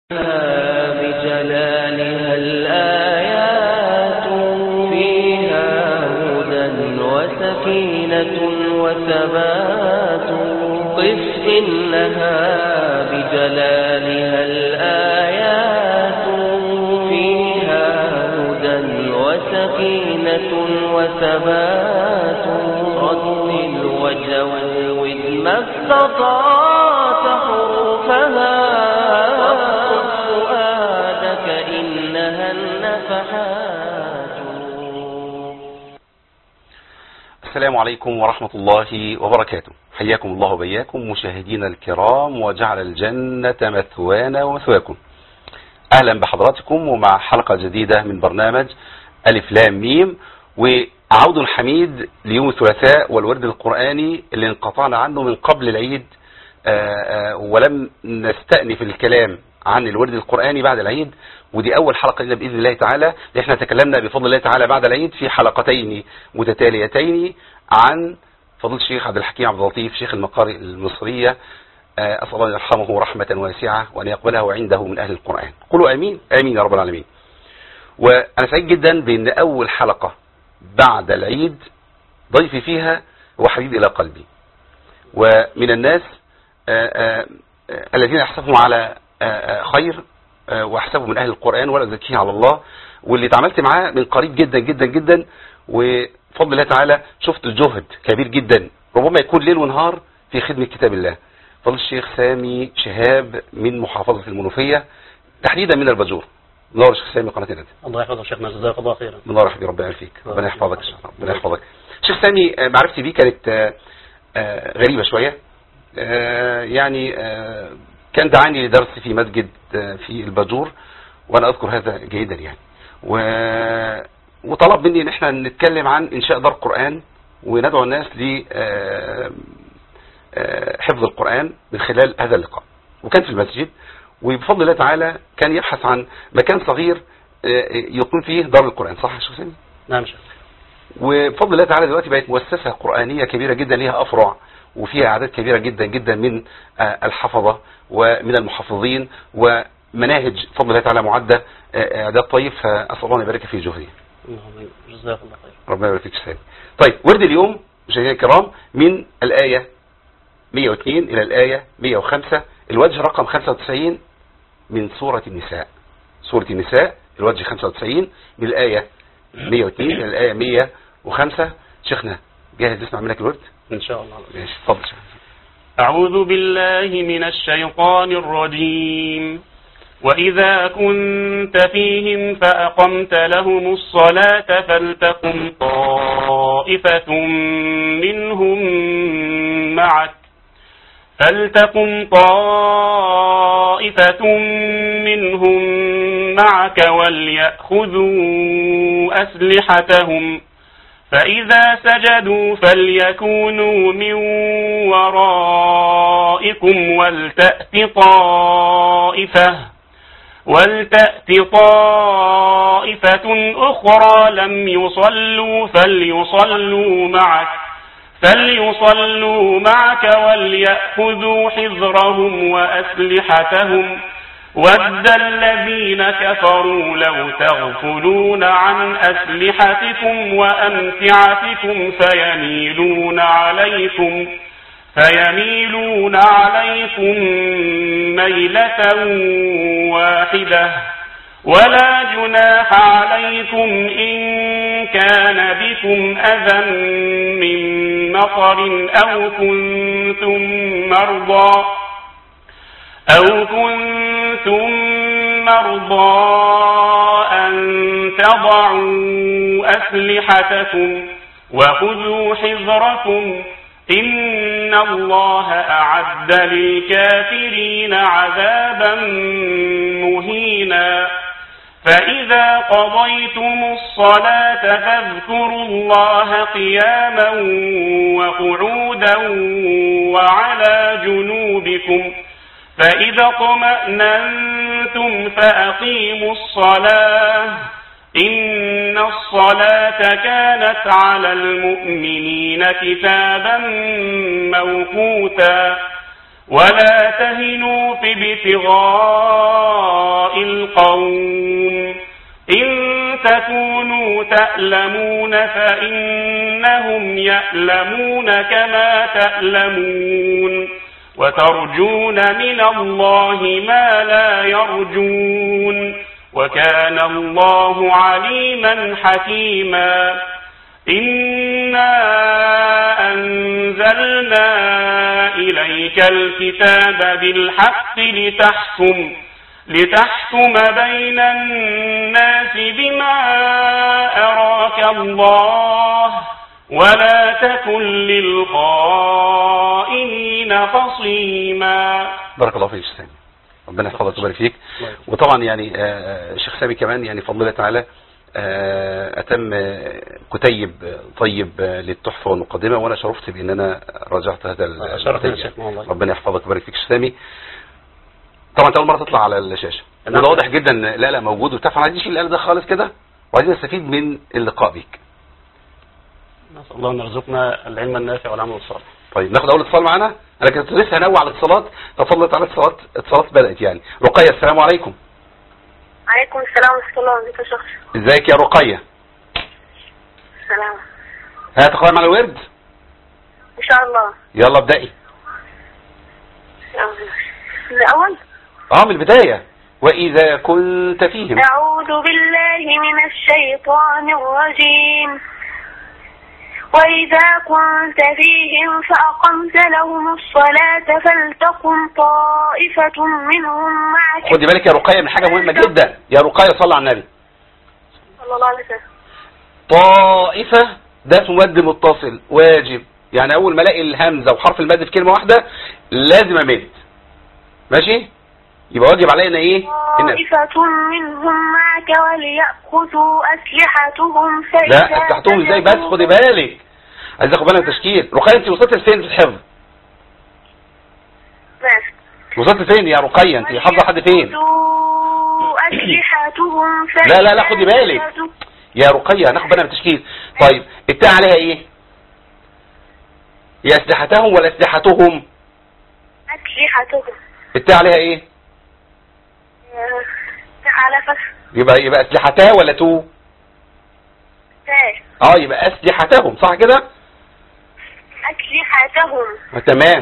بجلالها الآيات فيها هدى وسكينة وثبات قف إنها بجلالها الآيات فيها هدى وسكينة وثبات رتل وجود ما استطعت حروفها واقصد فؤادك إنها النفحات السلام عليكم ورحمة الله وبركاته حياكم الله وبياكم مشاهدينا الكرام وجعل الجنة مثوانا ومثواكم أهلا بحضراتكم ومع حلقة جديدة من برنامج ألف لام ميم وعود حميد ليوم الثلاثاء والورد القرآني اللي انقطعنا عنه من قبل العيد آآ آآ ولم نستأنف الكلام عن الورد القرآني بعد العيد ودي أول حلقة لنا بإذن الله تعالى احنا تكلمنا بفضل الله تعالى بعد العيد في حلقتين متتاليتين عن فضيله الشيخ عبد الحكيم عبد اللطيف شيخ المقارئ المصرية أسأل الله أن يرحمه رحمة واسعة وأن يقبله عنده من أهل القرآن قولوا آمين آمين يا رب العالمين وأنا سعيد جدا بأن أول حلقة بعد العيد ضيفي فيها هو حبيب إلى قلبي ومن الناس آآ آآ الذين أحسبهم على آآ خير واحسبهم من أهل القرآن ولا أزكيه على الله واللي اتعاملت معاه من قريب جدا جدا جدا وفضل الله تعالى شفت الجهد كبير جدا ربما يكون ليل ونهار في خدمة كتاب الله فضل الشيخ سامي شهاب من محافظة المنوفية تحديدا من البجور منور الشيخ سامي قناة الندى الله يحفظك شيخنا جزاك الله خيرا منور حبيبي ربنا يعافيك ربنا يحفظك ربنا يحفظك شيخ سامي معرفتي بيه كانت غريبة شوية يعني كان دعاني لدرس في مسجد في الباجور وانا اذكر هذا جيدا يعني و... وطلب مني ان احنا نتكلم عن انشاء دار قرآن وندعو الناس ل حفظ القرآن من خلال هذا اللقاء وكان في المسجد وبفضل الله تعالى كان يبحث عن مكان صغير يقيم فيه دار القرآن صح يا شيخ سامي؟ نعم شيخ وبفضل الله تعالى دلوقتي بقت مؤسسة قرآنية كبيرة جدا ليها أفرع وفيها أعداد كبيرة جدا جدا من الحفظة ومن المحافظين ومناهج فضل الله تعالى معدة إعداد طيب فأسأل الله أن يبارك في جهدي اللهم جزاك الله خير ربنا يبارك فيك سامي طيب ورد اليوم مشاهدينا الكرام من الآية 102 إلى الآية 105 الوجه رقم 95 من سورة النساء سورة النساء الوجه 95 من الآية 102 إلى الآية 105 شيخنا جاهز نسمع منك الورد إن شاء الله ماشي اتفضل شيخنا أعوذ بالله من الشيطان الرجيم وإذا كنت فيهم فأقمت لهم الصلاة فلتقم طائفة منهم معك فلتقم طائفة منهم معك وليأخذوا أسلحتهم فإذا سجدوا فليكونوا من ورائكم ولتأت طائفة ولتأت طائفة أخرى لم يصلوا فليصلوا معك فليصلوا معك وليأخذوا حذرهم وأسلحتهم ود الذين كفروا لو تغفلون عن أسلحتكم وأمتعتكم فيميلون عليكم فيميلون عليكم ميلة واحدة ولا جناح عليكم إن كان بكم أذى من مطر أو كنتم مرضى أو كنتم مرضى أن تضعوا أسلحتكم وخذوا حذركم إن الله أعد للكافرين عذابا مهينا فإذا قضيتم الصلاة فاذكروا الله قياما وقعودا وعلى جنوبكم فإذا اطمأننتم فأقيموا الصلاة إن الصلاة كانت على المؤمنين كتابا موقوتا ولا تهنوا في ابتغاء تكونوا تألمون فإنهم يألمون كما تألمون وترجون من الله ما لا يرجون وكان الله عليما حكيما إنا أنزلنا إليك الكتاب بالحق لتحكم لتحكم بين الناس بما أراك الله ولا تكن للخائنين خصيما بارك الله فيك يا شيخ سامي ربنا يحفظك ويبارك فيك وطبعا يعني آه، الشيخ سامي كمان يعني فضل الله تعالى آه، اتم آه، كتيب طيب آه، للتحفه والمقدمه وانا شرفت بان انا راجعت هذا ال- شرفنا الكتيب. يا شيخنا والله. ربنا يحفظك ويبارك فيك يا شيخ سامي طبعا انت اول مره تطلع على الشاشه نعم. وده واضح جدا لا لا موجود وبتاع فانا عايزين نشيل القلب ده خالص كده وعايزين نستفيد من اللقاء بيك نسأل الله أن يرزقنا العلم النافع والعمل الصالح طيب ناخد اول اتصال معانا انا كنت لسه هنوع على الاتصالات فضلت على الاتصالات اتصالات بدات يعني رقيه السلام عليكم عليكم السلام ورحمة الله وبركاته يا شيخ ازيك يا رقيه السلام ها تقرأ معنا الورد إن شاء الله يلا ابدأي من الأول اه من البداية وإذا كنت فيهم أعوذ بالله من الشيطان الرجيم وإذا كنت فيهم فأقمت لهم الصلاة فلتقم طائفة منهم معك خدي بالك يا رقية من حاجة مهمة جدا يا رقية صلى على النبي صلى الله عليه وسلم طائفة ده اسمه مد متصل واجب يعني أول ما الاقي الهمزة وحرف المد في كلمة واحدة لازم أمد ماشي يبقى واجب علينا ايه ان طائفة منهم معك وليأخذوا أسلحتهم لا فإذا افتحتهم ازاي بس سجدوا خدي بالك عايز اخد بالك من التشكيل رقية انت وصلت لفين في الحفظ ماشي وصلت لفين يا رقية انت حافظة حد فين وليأخذوا أسلحتهم لا لا لا خدي بالك سجدوا. يا رقية هناخد بالنا من التشكيل طيب التاء عليها ايه هي اسلحتهم ولا اسلحتهم أسلحتهم التاء عليها ايه آه، على فتح يبقى يبقى اسلحتها ولا تو تاء اه يبقى اسلحتهم صح كده أسلحتهم آه، تمام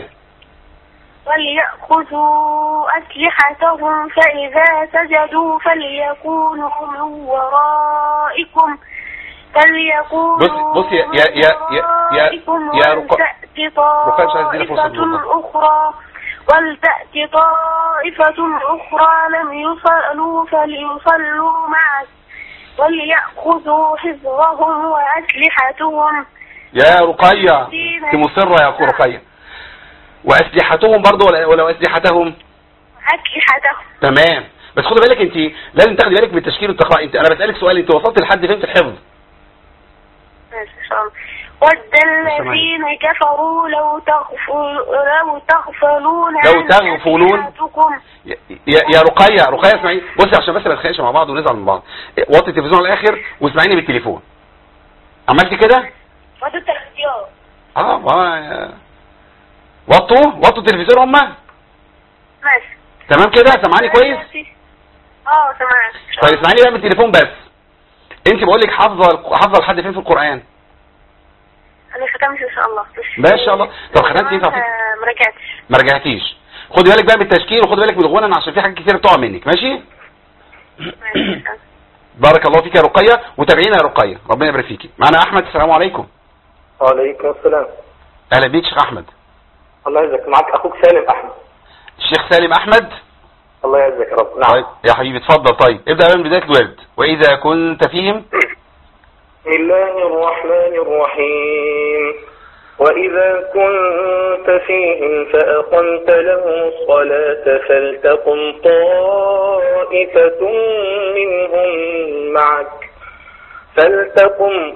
وليأخذوا أسلحتهم فإذا سجدوا فليكونوا من ورائكم فليكونوا بص- بص يا- يا- يا- يا- يا- ورائكم يا رق- ولتأت رقية مش عايز ادينا فرصة طائفة بالوضوح. أخرى ولتأت طائفة أخرى لم يصلوا فليصلوا معك وليأخذوا حذرهم وأسلحتهم يا رقية انت مصرة يا أخو رقية واسلحتهم برضو ولا ولا اسلحتهم أسلحتهم تمام بس خدي بالك انت لازم تاخدي بالك من التشكيل والتقراء انت انا بسالك سؤال انت وصلت لحد فين في الحفظ ماشي إن شاء الله ود الذين كفروا لو تغفل لو تغفلون لو عن تغفلون. أسلحتكم يا يا يا رقية رقية اسمعي بصي عشان بس ما نتخانقش مع بعض ونزعل من بعض وطي التلفزيون على الاخر واسمعيني بالتليفون عملت كده ود التغفير اه ما وطوا وطوا التلفزيون هما ماشي تمام كده سامعاني كويس اه تمام إن شاء طيب الله. اسمعيني بقى بالتليفون بس انت بقول لك حافظه حافظه لحد فين في القران انا ختمت ان شاء الله بس ما شاء الله. طب ختمت ايه؟ طب- آه، ما رجعتش ما رجعتيش خدي بالك بقى من التشكيل وخدي بالك من الغنى عشان في حاجات كتير بتقع منك ماشي ماشي إن شاء الله. بارك الله فيك يا رقيه وتابعينا يا رقيه ربنا يبارك فيكي معانا احمد السلام عليكم وعليكم السلام اهلا بيك شيخ احمد الله يعزك معك اخوك سالم احمد الشيخ سالم احمد الله يعزك يا رب طيب نعم يا حبيبي اتفضل طيب ابدا بقى من بدايه الورد واذا كنت فيهم بسم الله الرحمن الرحيم وإذا كنت فيهم فأقمت لهم الصلاة فلتقم طائفة منهم معك فلتقم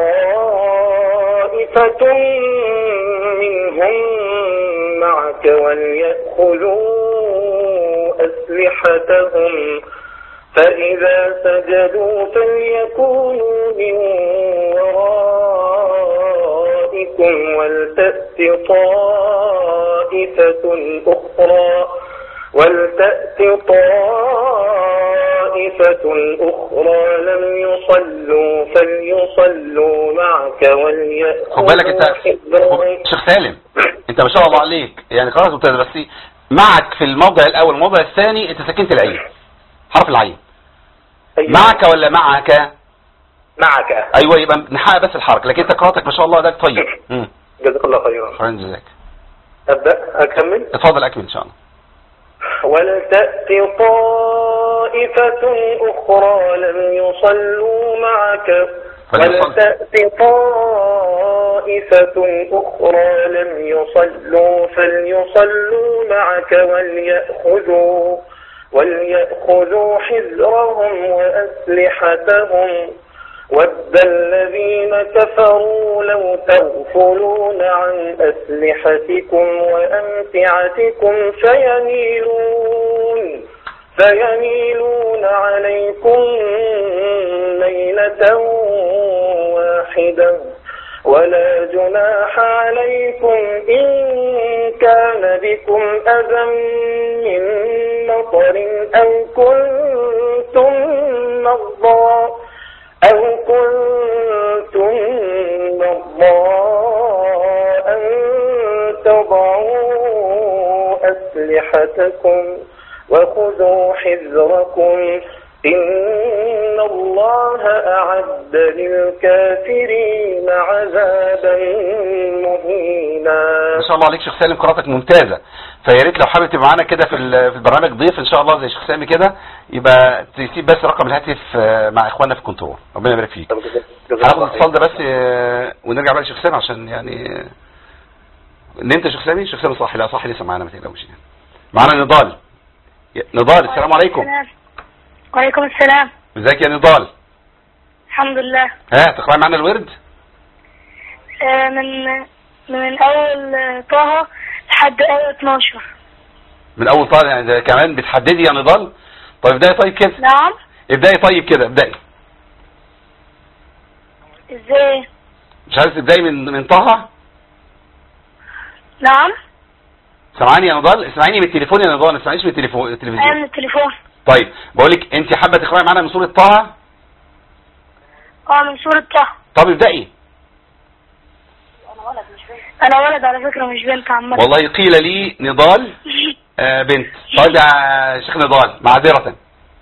طائفة منهم معك وليأخذوا أسلحتهم فإذا سجدوا فليكونوا من ورائكم ولتأت طائفة أخرى ولتأت طائفة طائفة أخرى لم يصلوا فليصلوا معك وليأخذوا خد بالك انت حذرهم شيخ سالم انت ما شاء الله عليك يعني خلاص ممتاز بس معك في الموضع الاول الموضع الثاني انت سكنت العين حرف العين أيوة. معك ولا معك معك ايوه يبقى نحقق بس الحركه لكن انت قراءتك ما شاء الله ده طيب امم جزاك الله خيرا خير جزاك أبدأ أكمل اتفضل اكمل ان شاء الله ولتأت طائفة أخرى لم يصلوا معك فليصل. ولتأت طائفة أخرى لم يصلوا فليصلوا معك وليأخذوا وليأخذوا حذرهم وأسلحتهم ود الذين كفروا لو تغفلون عن أسلحتكم وأمتعتكم فيميلون فيميلون عليكم ميلة واحدة ولا جناح عليكم إن كان بكم أذى من مطر أو كنتم مرضى أو كنتم مرضى أن تضعوا أسلحتكم وخذوا حذركم إن الله أعد للكافرين عذابا مهينا ما شاء الله عليك شيخ سالم قراءتك ممتازه فيا ريت لو حابب تبقى معانا كده في ال- في البرنامج ضيف ان شاء الله زي شيخ سامي كده يبقى تسيب بس رقم الهاتف آه، مع اخواننا في الكنترول ربنا يبارك فيك هناخد الاتصال ده بس آه، ونرجع بقى لشيخ سامي عشان يعني آه، نمت يا شيخ سامي شيخ سامي صاحي لا صاحي لسه معانا ما تقلقوش يعني معانا نضال يا- نضال السلام عليكم السلام. وعليكم السلام ازيك يا نضال الحمد لله ها تقرأ معانا الورد آه، من من أول آه، طه لحد آية 12 من اول طالع يعني ده كمان بتحددي يا نضال طيب ابدأي طيب كده نعم ابدأي طيب كده ابدأي ازاي مش عايز تبدأي من من طه نعم سامعاني يا نضال اسمعيني من التليفون يا نضال ما تسمعيش من التليفون أنا التلفزيون من التليفون طيب بقول لك انت حابه تقراي معانا من سوره طه اه من سورة طه طب ابدأي أنا ولد على فكرة مش بنت عامة والله قيل لي نضال آه بنت طيب يا شيخ نضال معذرة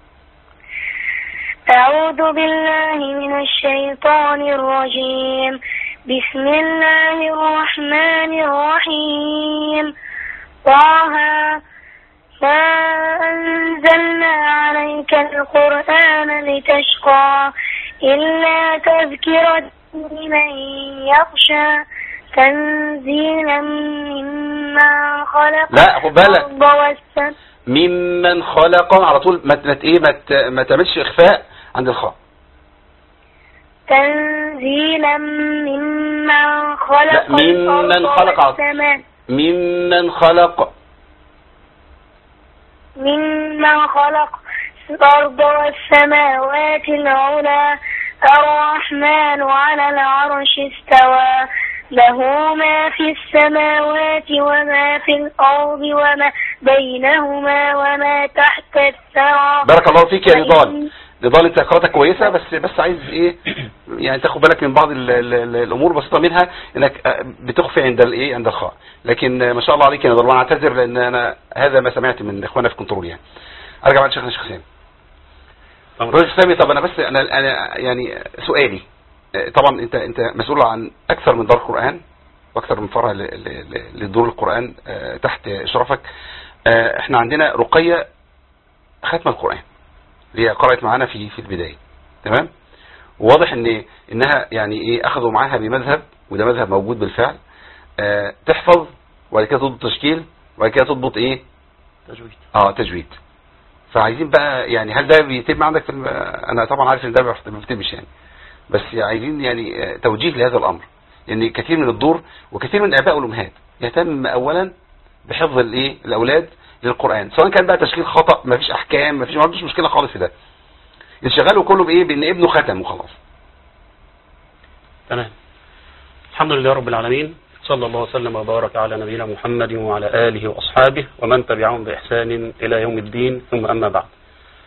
أعوذ بالله من الشيطان الرجيم بسم الله الرحمن الرحيم طه ما أنزلنا عليك القرآن لتشقى إلا تذكرة لمن يخشى تنزيلا مما خلق لا، خد بالك. الأرض والسماء ممن خلق على طول ما ما ايه ما ت- ما تعملش اخفاء عند الخاء تنزيلا ممن خلق لا، ممن الأرض خلق. والسماء ممن خلق ممن خلق الأرض والسماوات العلى الرحمن على العرش استوى له ما في السماوات وما في الأرض وما بينهما وما تحت الثرى بارك الله فيك يا نضال نضال انت قراءتك كويسه بس بس عايز ايه يعني تاخد بالك من بعض ال ال ال الامور بسيطه منها انك آه، بتخفي عند الايه عند الخاء لكن آه، ما شاء الله عليك يا نضال وانا اعتذر لان انا هذا ما سمعت من اخواننا في كنترول يعني ارجع بعد شيخنا شيخ سامي طبعا. رجل سامي طب انا بس انا انا يعني سؤالي آه، طبعا انت انت مسؤول عن اكثر من دار قران واكثر من فرع ل- ل- ل- لدور القران آه، تحت اشرافك آه، احنا عندنا رقيه ختم القران اللي هي قرأت معانا في في البداية تمام وواضح ان انها يعني ايه اخذوا معاها بمذهب وده مذهب موجود بالفعل آه تحفظ وبعد كده تضبط تشكيل وبعد كده تضبط ايه تجويد اه تجويد فعايزين بقى يعني هل ده بيتم عندك في الم... انا طبعا عارف ان ده ما بيتمش يعني بس عايزين يعني آه، توجيه لهذا الامر لان كثير من الدور وكثير من الاباء والامهات يهتم اولا بحفظ الايه الاولاد للقران سواء كان بقى تشكيل خطا ما فيش احكام ما فيش ما عندوش مشكله خالص في ده انشغاله كله بايه بان ابنه ختم وخلاص تمام الحمد لله رب العالمين صلى الله وسلم وبارك على نبينا محمد وعلى آله وأصحابه ومن تبعهم بإحسان إلى يوم الدين ثم أما بعد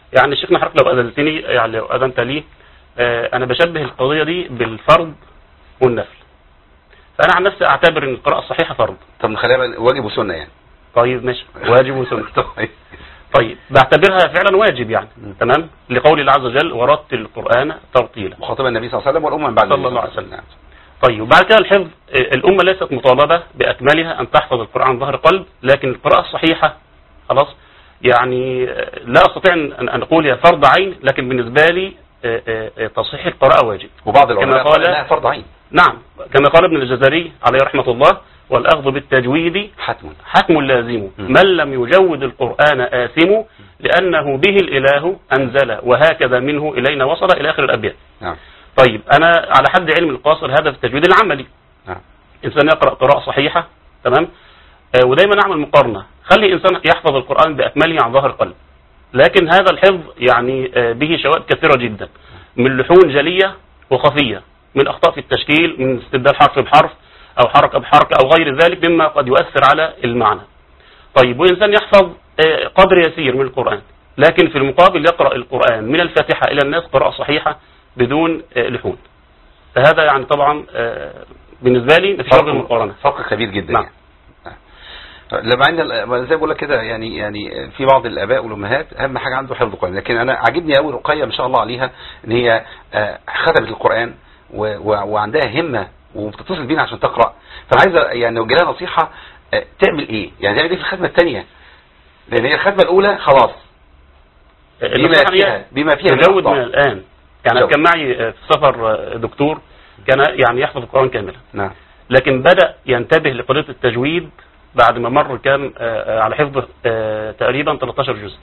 يعني شيخنا حضرتك لو اذنتني يعني لو اذنت لي آه، انا بشبه القضيه دي بالفرض والنفل فانا عن نفسي اعتبر ان القراءه الصحيحه فرض طب نخليها بقى واجب وسنه يعني طيب ماشي واجب وسنه طيب. طيب بعتبرها فعلا واجب يعني تمام لقول الله عز وجل ورتل القران ترتيلا مخاطبا النبي صلى الله عليه وسلم والامه من بعد صلى النبي الله عليه وسلم. نعم. طيب وبعد كده الحفظ آه، الأمة ليست مطالبة بأكملها أن تحفظ القرآن ظهر قلب لكن القراءة الصحيحة خلاص يعني آه، لا أستطيع أن أن أقول هي فرض عين لكن بالنسبة لي آه، آه، آه، تصحيح القراءة واجب وبعض العلماء كما قال قال- انها فرض عين نعم كما قال ابن الجزري عليه رحمة الله والأخذ بالتجويد حتما حكم لازم م. من لم يجود القرآن آثم لأنه به الإله أنزل وهكذا منه إلينا وصل إلى آخر الأبيات نعم طيب أنا على حد علم القاصر هذا في التجويد العملي نعم إنسان يقرأ قراءة صحيحة تمام آه، ودايما نعمل مقارنة خلي إنسان يحفظ القرآن بأكمله عن ظهر قلب لكن هذا الحفظ يعني آه، به شوائب كثيرة جدا من لحون جلية وخفية من أخطاء في التشكيل من استبدال حرف بحرف أو حركة بحركة أو غير ذلك مما قد يؤثر على المعنى طيب وإنسان يحفظ آه، قدر يسير من القرآن لكن في المقابل يقرأ القرآن من الفاتحة إلى الناس قراءة صحيحة بدون آه، لحون فهذا يعني طبعا آه، بالنسبة لي مفيش وجه مقارنة فرق كبير جدا نعم. يعني لما عندنا ما زي ما بقول لك كده يعني يعني في بعض الاباء والامهات اهم حاجه عنده حفظ القران لكن انا عاجبني قوي رقيه ما شاء الله عليها ان هي آه، ختمت القران و- و- وعندها همه وبتتصل بينا عشان تقرا فانا عايز يعني لو جالها نصيحه آه، تعمل ايه؟ يعني تعمل ايه في الختمه الثانيه؟ لان هي الختمه الاولى خلاص بما النصيحة هي فيها بما فيها من تجود أخطاء. من الآن يعني أنا تجود. كان معي آه، في سفر آه، دكتور كان يعني يحفظ القرآن كاملا نعم لكن بدأ ينتبه لقضية التجويد بعد ما مر كان آه، آه، على حفظ آه، تقريبا 13 جزء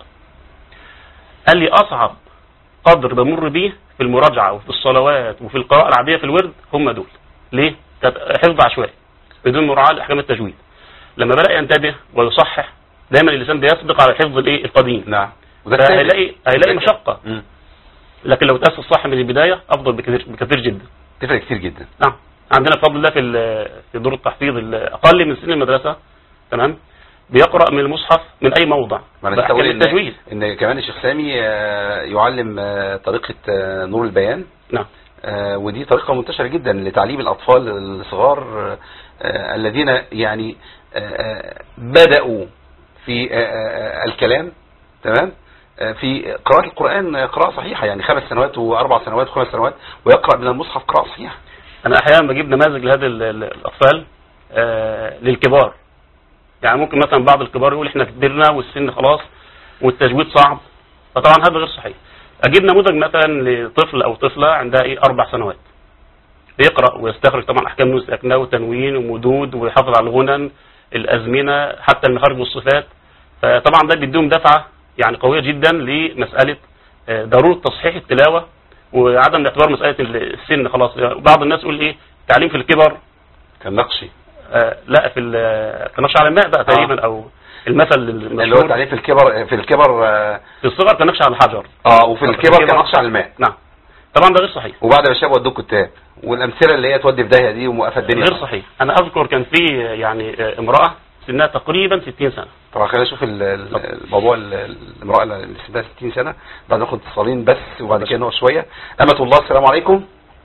قال لي أصعب قدر بمر بيه في المراجعة وفي الصلوات وفي القراءة العادية في الورد هم دول ليه؟ كانت حفظ عشوائي بدون مراعاة لأحكام التجويد لما بدأ ينتبه ويصحح دايما اللسان بيسبق على الحفظ الايه القديم نعم وده الثالث. فهيلاقي هيلاقي مشقة مم. لكن لو تأسس صح من البداية أفضل بكثير, بكثير جدا تفرق كتير جدا نعم عندنا بفضل الله في ال- في دور التحفيظ الأقل من سن المدرسة تمام بيقرأ من المصحف من أي موضع ما انا بأحكام استقول ان التجويد ان كمان الشيخ سامي آه، يعلم آه، طريقه آه، نور البيان نعم آه، ودي طريقه منتشره جدا لتعليم الاطفال الصغار آه، الذين يعني آه، آه، بداوا في آه، آه، الكلام تمام آه، في قراءة القرآن قراءة صحيحة يعني خمس سنوات وأربع سنوات وخمس سنوات ويقرأ من المصحف قراءة صحيحة أنا أحيانا بجيب نماذج لهذه ال- ال- الأطفال آه، للكبار يعني ممكن مثلا بعض الكبار يقول احنا كبرنا والسن خلاص والتجويد صعب فطبعا هذا غير صحيح اجيب نموذج مثلا لطفل او طفله عندها ايه اربع سنوات بيقرا ويستخرج طبعا احكام نون ساكنه وتنوين ومدود ويحافظ على الغنن الازمنه حتى المخارج والصفات فطبعا ده بيديهم دفعه يعني قويه جدا لمساله آه، ضروره تصحيح التلاوه وعدم اعتبار مساله السن خلاص بعض الناس يقول ايه تعليم في الكبر كان نقشي آه، لا في ال- كنقش على الماء بقى تقريبا او المثل اللي هو المشهور التعليم في الكبر في الكبر اه في الصغر كنقش على الحجر آه، وفي الكبر كان نقش على الماء نعم طبعا ده غير صحيح وبعد ما شاب ودوه كتاب والامثله اللي هي تودي في داهيه دي وموقفه الدنيا غير صحيح انا اذكر كان في يعني آه، امراه سنها تقريبا 60 سنه طبعا خلينا نشوف ال- ال- الموضوع ال- ال- المراه اللي سنها 60 سنه بعد ناخد اتصالين بس وبعد كده نقف شويه امه الله السلام عليكم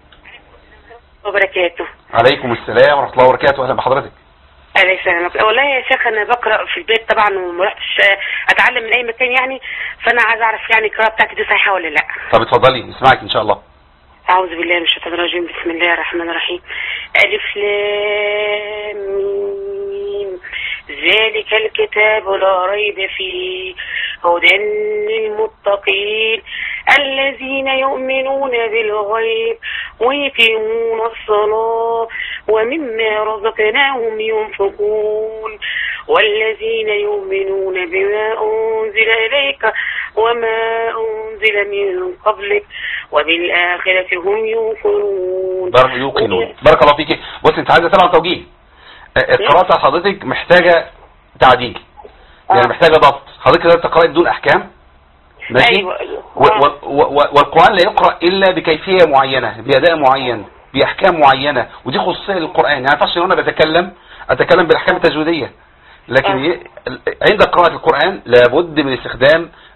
وبركاته عليكم السلام ورحمه الله وبركاته اهلا بحضرتك الله يسلمك والله يا شيخ انا بقرا في البيت طبعا وما رحتش اتعلم من اي مكان يعني فانا عايز اعرف يعني القراءه بتاعتي دي صحيحه ولا لا طب اتفضلي نسمعك ان شاء الله اعوذ بالله من الشيطان الرجيم بسم الله الرحمن الرحيم الف لام ميم ذلك الكتاب لا ريب فيه هدى للمتقين الذين يؤمنون بالغيب ويقيمون الصلاة ومما رزقناهم ينفقون والذين يؤمنون بما أنزل إليك وما أنزل من قبلك وبالآخرة هم يوقنون بارك يوقنون بارك الله فيك بص انت عايزه طبعا توجيه آه، القراءه بتاعت حضرتك محتاجه تعديل يعني آه. محتاجه ضبط حضرتك تقدر تقراي بدون احكام ماشي أيوة أيوة. و و و والقرآن لا يقرأ إلا بكيفية معينة بأداء معين بأحكام معينة ودي خصوصية للقرآن يعني ما ينفعش وأنا بتكلم أتكلم بالأحكام التجويدية لكن آه. ي- عند قراءة القرآن لابد من استخدام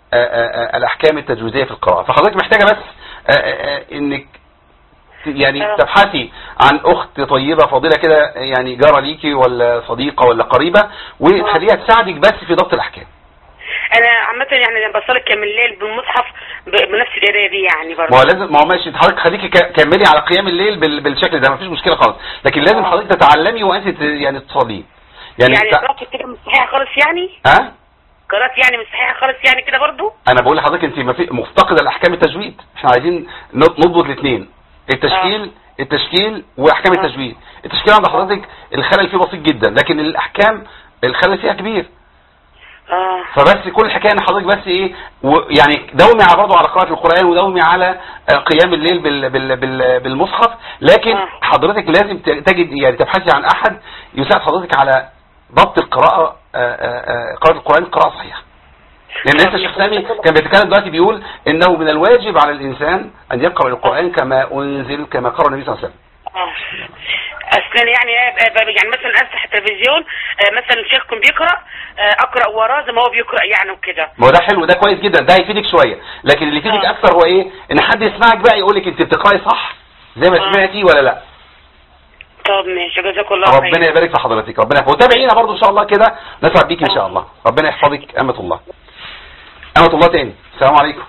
آه، آه، آه، الاحكام التجويزيه في القراءه فحضرتك محتاجه بس آه، آه، آه، انك ت- يعني آه. تبحثي عن اخت طيبه فاضله كده يعني جاره ليكي ولا صديقه ولا قريبه وتخليها تساعدك بس في ضبط الاحكام انا عامه يعني لما بصلي كام الليل بالمصحف ب- بنفس القرايه دي يعني برضه ما هو لازم ما هو ماشي حضرتك خليكي ك- كملي على قيام الليل بال- بالشكل ده مفيش مشكله خالص لكن لازم آه. حضرتك تتعلمي وانت ت- يعني تصلي يعني, يعني تع- قراءتي كده مش صحيحه خالص يعني ها قراءتي يعني مش صحيحه خالص يعني كده برضه انا بقول لحضرتك انت ما في مفتقده لاحكام التجويد احنا عايزين نض- نضبط الاثنين التشكيل التشكيل واحكام آه. التجويد التشكيل عند حضرتك الخلل فيه بسيط جدا لكن الاحكام الخلل فيها كبير اه فبس كل الحكايه ان حضرتك بس ايه و- يعني دومي على برضه على قراءه القران ودومي على آه، قيام الليل بال بال بال بالمصحف لكن آه. حضرتك لازم ت- تجد يعني تبحثي عن احد يساعد حضرتك على ضبط القراءه آه، آه، آه، قراءه القران قراءه صحيحه لان لسه الشيخ سامي كان بيتكلم دلوقتي بيقول انه من الواجب على الانسان ان يقرا القران كما انزل كما قرأ النبي صلى الله عليه وسلم اه اصلا يعني آه، ب- يعني مثلا افتح التلفزيون آه، مثلا الشيخ كان بيقرا آه، اقرا وراه زي ما هو بيقرا يعني وكده ما هو ده حلو ده كويس جدا ده هيفيدك شويه لكن اللي يفيدك آه. اكثر هو ايه ان حد يسمعك بقى يقول لك انت بتقراي صح زي ما آه. سمعتي ولا لا طب ماشي جزاك الله خير ربنا يبارك في حضرتك ربنا يحفظك وتابعينا برضو ان شاء الله كده نسعد بيك ان شاء الله ربنا يحفظك امة الله امة الله تاني السلام عليكم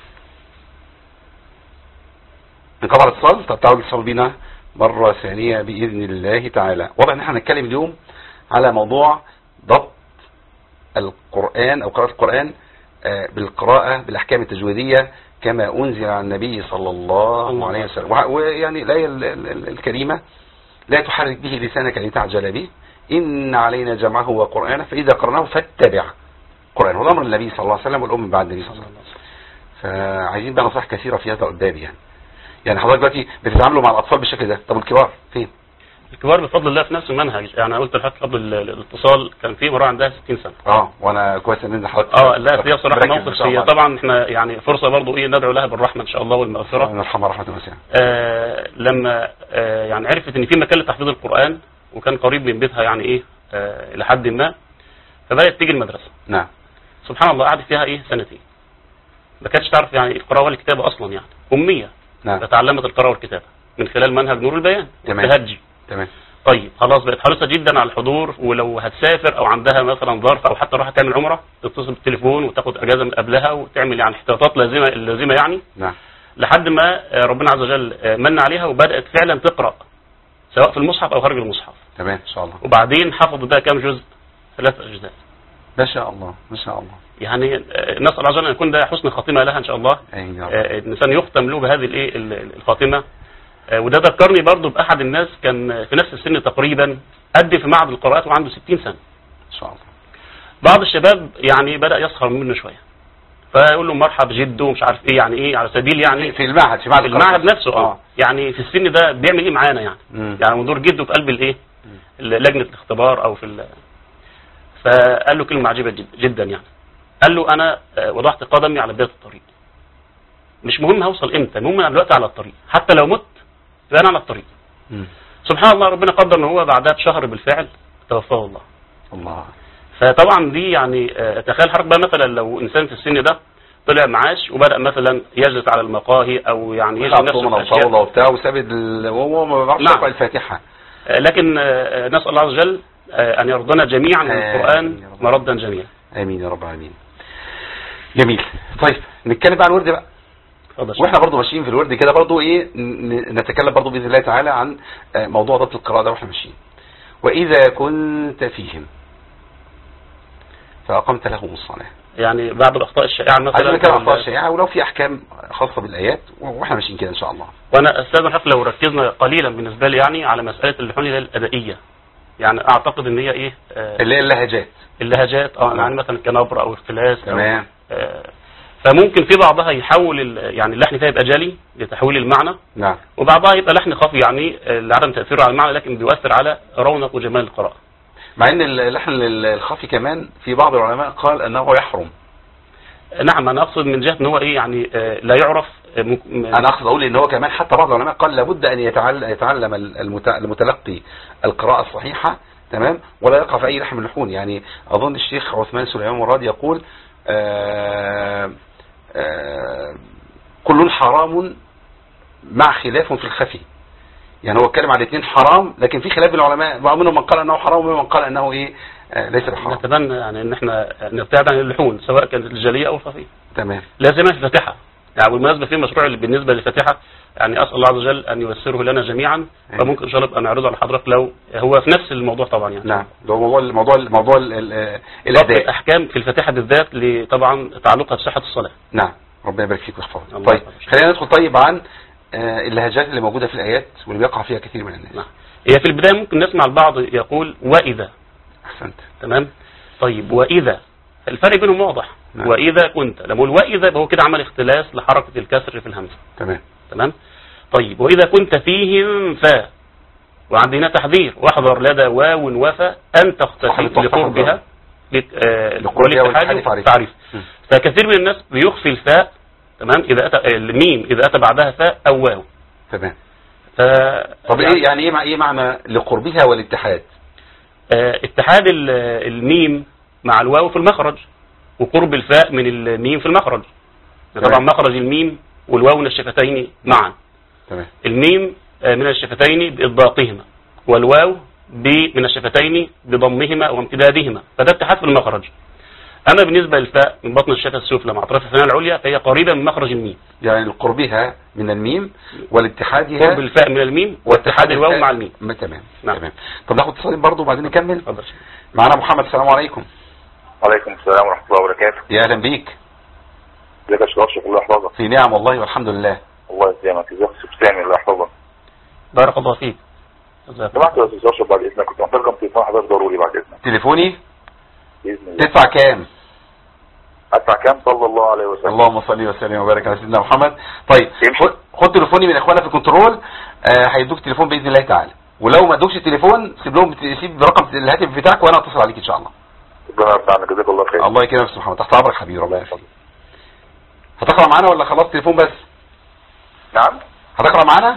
انقطع الاتصال طب تعالوا الاتصال بينا مرة ثانية بإذن الله تعالى واضح ان احنا هنتكلم اليوم على موضوع ضبط القرآن او قراءة القرآن آه، بالقراءة بالاحكام التجويدية كما انزل على النبي صلى الله عليه وسلم وع- ويعني الآية ال- ال- ال- الكريمة لا تحرك به لسانك لتعجل به إن علينا جمعه وقرآنه فإذا قرناه فاتبع قرآن هو أمر النبي صلى الله عليه وسلم والأم بعد النبي صلى الله عليه وسلم فعايزين بقى نصائح كثيرة في هذا قدام يعني يعني حضرتك دلوقتي بتتعاملوا مع الأطفال بالشكل ده طب الكبار فين؟ الكبار بفضل الله في نفس المنهج يعني أنا قلت لحضرتك قبل ال- الاتصال كان في امراه عندها 60 سنه اه وانا كويس ان حضرتك اه لا هي بصراحه مركز إن موقف شاء هي الله. طبعا احنا يعني فرصه برضو ايه ندعو لها بالرحمه ان شاء الله والمغفره ربنا يرحمها رحمة واسعة آه لما آه يعني عرفت ان في مكان لتحفيظ القران وكان قريب من بيتها يعني ايه آه الى حد ما فبدات تيجي المدرسه نعم سبحان الله قعدت فيها ايه سنتين ما كانتش تعرف يعني القراءه ولا الكتابه اصلا يعني اميه نعم فتعلمت القراءه والكتابه من خلال منهج نور البيان تمام. التهجي تمام طيب خلاص بقت حريصه جدا على الحضور ولو هتسافر او عندها مثلا ظرف او حتى راح تعمل عمره تتصل بالتليفون وتاخد اجازه من قبلها وتعمل يعني احتياطات لازمه اللازمه يعني نعم لحد ما آه، ربنا عز وجل آه، من عليها وبدات فعلا تقرا سواء في المصحف او خارج المصحف تمام ان شاء الله وبعدين حفظت بقى كام جزء ثلاث اجزاء ما شاء الله ما شاء الله يعني آه، نسال الله عز وجل ان يكون ده حسن خاتمه لها ان شاء الله امين يا رب آه، الانسان يختم له بهذه الايه ال- ال- الخاتمه آه، وده ذكرني برضو باحد الناس كان في نفس السن تقريبا قد في معهد القراءات وعنده 60 سنه ان شاء الله بعض الشباب يعني بدا يسخر منه شويه فيقول له مرحب جدو مش عارف ايه يعني ايه على سبيل يعني في المعهد في معهد في المعهد القراءة. نفسه اه يعني في السن ده بيعمل ايه معانا يعني مم. يعني منظور جده في قلب الايه لجنه الاختبار او في ال... فقال له كلمه عجيبه جد جدا يعني قال له انا آه، وضعت قدمي على بدايه الطريق مش مهم هوصل امتى المهم انا دلوقتي على الطريق حتى لو مت يبقى انا على الطريق مم. سبحان الله ربنا قدر ان هو بعدها بشهر بالفعل توفاه الله الله فطبعا دي يعني آه، تخيل حضرتك بقى مثلا لو انسان في السن ده طلع معاش وبدا مثلا يجلس على المقاهي او يعني يشغل يلعب نفسه طومنة بأشياء وطاولة وبتاع وساب ال... وهو ما بيعرفش نعم. يقرأ الفاتحة آه، لكن آه، نسال الله عز وجل آه، ان يرضنا جميعا من آمين يا القران رب. مردا جميلا امين يا رب العالمين جميل طيب نتكلم بقى عن الورد بقى اتفضل واحنا برضو ماشيين في الورد كده برضو ايه ن- نتكلم برضو باذن الله تعالى عن آه، موضوع ضبط القراءه ده واحنا ماشيين واذا كنت فيهم فاقمت لهم الصلاه يعني بعض الاخطاء الشائعه مثلا عايزين نتكلم عن عند- اخطاء الشيعه ولو في احكام خاصه بالايات واحنا ماشيين كده ان شاء الله وانا استاذن حضرتك لو ركزنا قليلا بالنسبه لي يعني على مساله اللحون اللي هي الادائيه يعني اعتقد ان هي ايه آه، اللي هي اللهجات اللهجات اه نعم. يعني مثلا كنبره او اختلاس أو تمام آه، فممكن في بعضها يحول ال- يعني اللحن فيها يبقى جلي لتحويل المعنى نعم وبعضها يبقى لحن خفي يعني آه، لعدم تاثيره على المعنى لكن بيؤثر على رونق وجمال القراءه مع ان اللحن الخفي كمان في بعض العلماء قال انه يحرم نعم انا اقصد من جهه ان هو ايه يعني آه، لا يعرف آه، م- م- انا اقصد اقول ان هو كمان حتى بعض العلماء قال لابد ان يتعلم, يتعلم المت- المتلقي القراءة الصحيحة تمام ولا يقع في اي لحن من اللحون يعني اظن الشيخ عثمان سليمان مراد يقول آه، آه، كل حرام مع خلاف في الخفي يعني هو اتكلم على الاثنين حرام لكن في خلاف بين العلماء بعض منهم من قال انه حرام ومنهم من قال انه ايه آه، ليس بحرام نتمنى يعني ان احنا نبتعد عن اللحون سواء كانت الجليه او الخفيه تمام لازم الفاتحه يعني بالمناسبه في مشروع اللي بالنسبه للفاتحه يعني اسال الله عز وجل ان ييسره لنا جميعا آمين. فممكن ان شاء الله ابقى نعرضه على حضرتك لو هو في نفس الموضوع طبعا يعني نعم ده هو موضوع موضوع موضوع ال- ال- ضبط الاداء الاحكام في الفاتحه بالذات ل- طبعا تعلقها بصحه الصلاه نعم ربنا يبارك فيك ويحفظك الله طيب يحفظك. خلينا ندخل طيب عن آه، اللهجات اللي موجوده في الايات واللي بيقع فيها كثير من الناس نعم. هي في البدايه ممكن نسمع البعض يقول واذا احسنت تمام طيب واذا الفرق بينهم واضح نعم. واذا كنت لما اقول واذا يبقى هو كده عمل اختلاس لحركه الكسر في الهمزه تمام تمام طيب واذا كنت فيهم ف وعندنا تحذير واحذر لدى واو وفا ان تختفي صاحب التحفة لقربها لت- آه، لقربها والاتحاد والاتحاد تعريف. تعريف م. فكثير من الناس بيخفي الفاء تمام اذا اتى الميم اذا اتى بعدها فاء او واو تمام ف طب ايه يعني ايه مع ايه معنى لقربها والاتحاد آه، اتحاد ال- الميم مع الواو في المخرج وقرب الفاء من الميم في المخرج طبعا تمام. مخرج الميم والواو من الشفتين معا تمام الميم آه، من الشفتين بإطباقهما والواو ب- من الشفتين بضمهما وامتدادهما فده اتحاد في المخرج أما بالنسبة للفاء من بطن الشفة السفلى مع أطراف الثنايا العليا فهي قريبة من مخرج الميم يعني لقربها من الميم والاتحادها قرب الفاء من الميم واتحاد الواو مع الميم م- تمام نعم. تمام طب ناخد اتصالين برضه وبعدين نكمل اتفضل معانا محمد السلام عليكم وعليكم السلام ورحمة الله وبركاته يا اهلا بيك ازيك يا شيخ اشرف الله يحفظك في نعم والله والحمد لله الله يسلمك ازيك يا استاذ سامي الله يحفظك بارك الله فيك جزاك الله. سمعت يا استاذ اشرف بعد اذنك كنت محتاج رقم تليفون حضرتك ضروري بعد اذنك تليفوني باذن الله تدفع كام ادفع كام صلى الله عليه وسلم اللهم صل وسلم وبارك على سيدنا محمد طيب يمشي. خد- خد تليفوني من اخوانا في الكنترول آه، هيدوك تليفون باذن الله تعالى ولو ما ادوكش التليفون سيب لهم سيب رقم الهاتف بتاعك وانا اتصل عليك ان شاء الله ربنا يرفع عنك جزاك الله خير الله يكرمك يا استاذ محمد تحت امرك حبيبي ربنا يخليك هتقرا معانا ولا خلاص تليفون بس نعم هتقرا معانا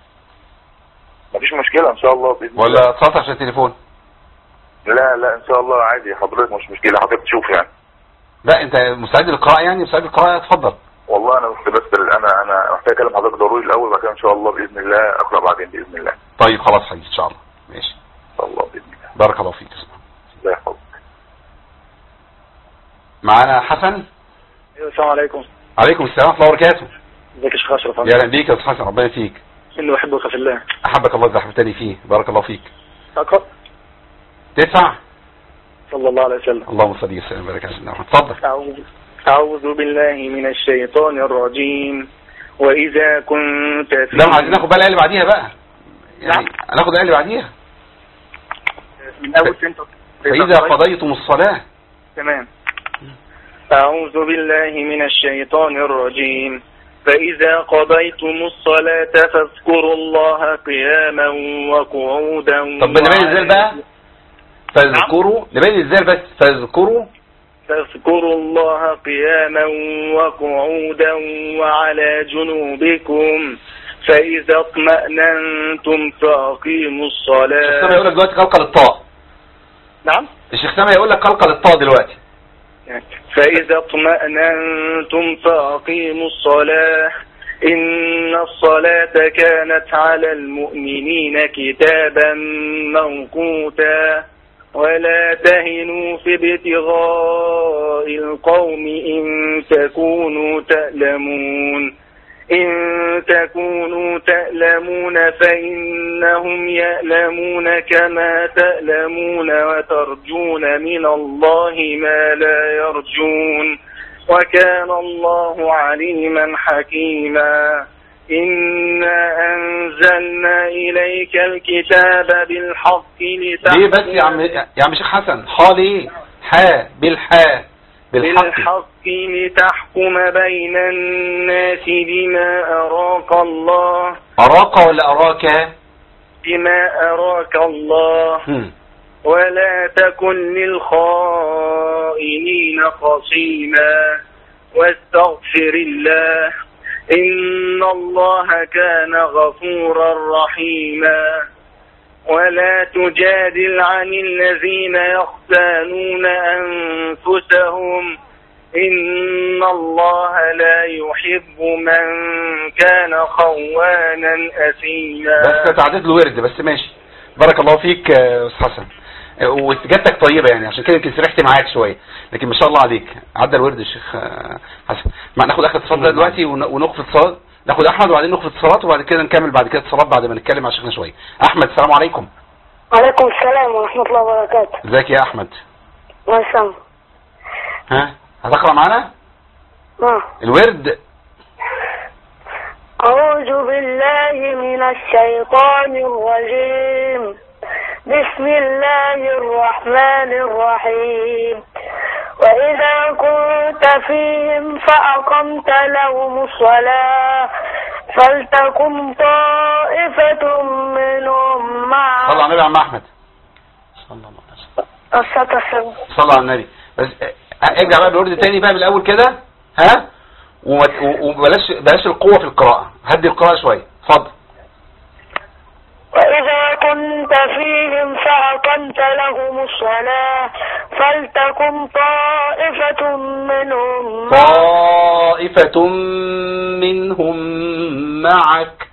مفيش مشكلة ان شاء الله باذن الله ولا اتصلت عشان التليفون لا لا ان شاء الله عادي حضرتك مش مشكلة حضرتك تشوف يعني لا انت مستعد للقراءه يعني مستعد للقراءه اتفضل والله انا بس بس انا انا محتاج اكلم حضرتك ضروري الاول بعد كده ان شاء الله باذن الله اقرا بعدين باذن الله طيب خلاص حبيبي ان شاء الله ماشي ان شاء الله باذن الله بارك الله فيك اسمع الله يحفظك معانا حسن السلام عليكم عليكم السلام ورحمه الله وبركاته ازيك يا شيخ اشرف يا اهلا بيك يا استاذ حسن ربنا يفيك اني احبك في الله احبك الله اذا احببتني فيه بارك الله فيك اقرا تدفع صلى الله عليه وسلم اللهم صل وسلم وبارك على سيدنا محمد اتفضل أعوذ أعوذ بالله من الشيطان الرجيم وإذا كنت في لا ما عايزين ناخد بقى الايه اللي بعديها بقى يعني نعم. هناخد الايه اللي بعديها من أول سنة فاذا قضيتم الصلاه تمام أعوذ بالله من الشيطان الرجيم فإذا قضيتم الصلاة فاذكروا الله قياما وقعودا طب نبين ازاي بقى فاذكروا نبين ازاي بس فاذكروا فاذكروا الله قياما وقعودا وعلى جنوبكم فإذا اطمأننتم فأقيموا الشيخ سامي الصلاة يقول لك دلوقتي قلقل الطاء نعم الشيخ سامي يقول لك قلقل الطاء دلوقتي فإذا اطمأننتم فأقيموا الصلاة إن الصلاة كانت على المؤمنين كتابا موقوتا ولا تهنوا في ابتغاء القوم إن تكونوا تألمون إن تكونوا تألمون فإنهم يألمون كما تألمون وترجون من الله ما لا يرجون وكان الله عليما حكيما إنا أنزلنا إليك الكتاب بالحق لتحكم ليه بس يا عم يا عم شيخ حسن حال ايه حاء بالحاء بالحق بالحق لتحكم بين الناس بما أراك الله اراك ولا اراك بما أراك الله هم. ولا تكن للخائنين خصيما واستغفر الله إن الله كان غفورا رحيما ولا تجادل عن الذين يختانون أنفسهم إن الله لا يحب من كان خوانا أثيما بس تعديت له ورد بس ماشي بارك الله فيك يا استاذ حسن آه، واستجابتك طيبه يعني عشان كده يمكن سرحت معاك شويه لكن ما شاء الله عليك عدى الورد الشيخ آه، حسن ما ناخد اخر اتصال ده دلوقتي ون- ونخفض اتصالات ناخد احمد وبعدين نخفض اتصالات وبعد كده نكمل بعد كده اتصالات بعد ما نتكلم مع شيخنا شويه احمد السلام عليكم وعليكم السلام ورحمة الله وبركاته ازيك يا احمد الله يسلمك ها هتقرا معانا نعم الورد أعوذ بالله من الشيطان الرجيم بسم الله الرحمن الرحيم وإذا كنت فيهم فأقمت لهم الصلاة فلتكن طائفة منهم صلى معك على النبي يا عم احمد صلى الله عليه وسلم الصلاة والسلام صلى على النبي بس آه، ارجع بقى بالورد تاني بقى من الاول كده ها وما- و- وبلاش بلاش القوه في القراءه هدي القراءه شويه اتفضل وإذا كنت فيهم فأقمت لهم الصلاة فلتكن طائفة منهم معك طائفة منهم معك